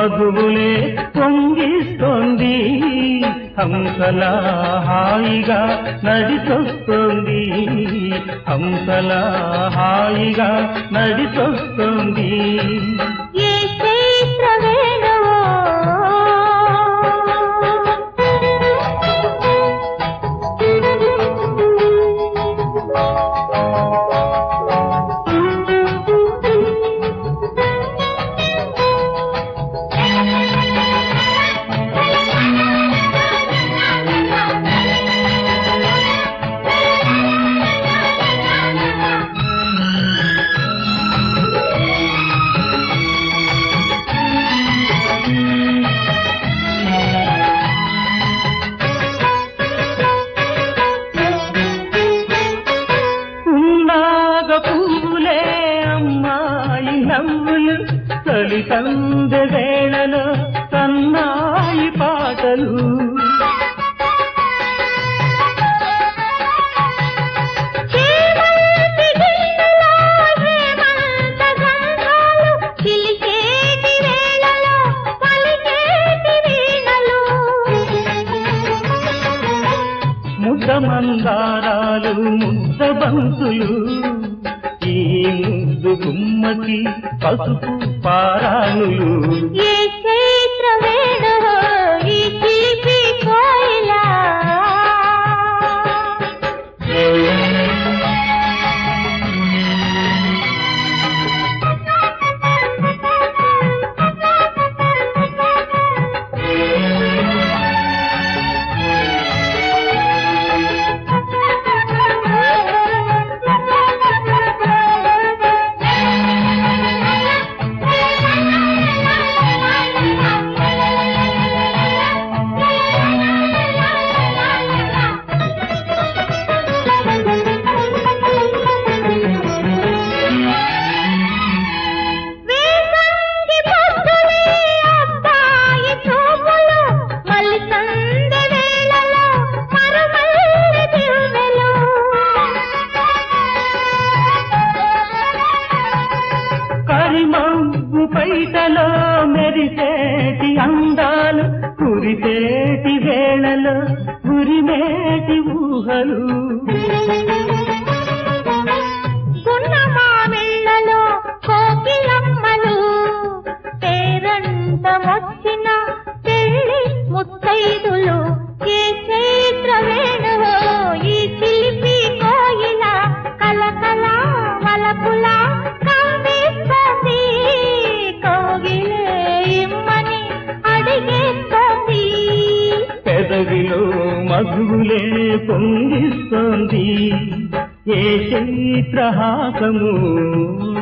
మగువులే పొంగిస్తోంది హంసలా హాయిగా నడిచొస్తోంది హంసలా హాయిగా నడిచొస్తోంది ఏ చైత్ర వేణువో ఉన్నాగ పువ్వులే అమ్మాయి నవ్వులు తొలి సందె వేళలో సన్నాయి పాటలు చేమంతి గిన్నెలో హేమంత గంధాలు చిలికేటి వేళలో పలికేటి వీణలు ముద్ద మందారాలు ముద్ద బంతులు ఈ ముద్దు గుమ్మకి పసుపు పారాణులు ఏ చైత్ర వేణువో ఈ చిలిపి కోయిలా వేసంగి పొద్దునే అబ్బాయి చూపులు మళ్ళీ సందె వేళలో మరుమల్లి దివ్వెలు కరిమబ్బు పైటలో మెరిసేటి అందాలు కురిసేటి వేళలో ఉరిమేటి ఊహలు గున్నమామిళ్ళలో కోకిలమ్మలు పేరంటమొచ్చిన పెళ్లి ముత్తైదులు ఏ చైత్ర వేణువో ఈ చిలిపి కోయిల కలకల వలపుల కవ్విస్తోంది కోగిలే ఇమ్మని అడిగేస్తోంది పెదవిలో మధువులే పొంగిస్తోంది ఏ చైత్రహాసము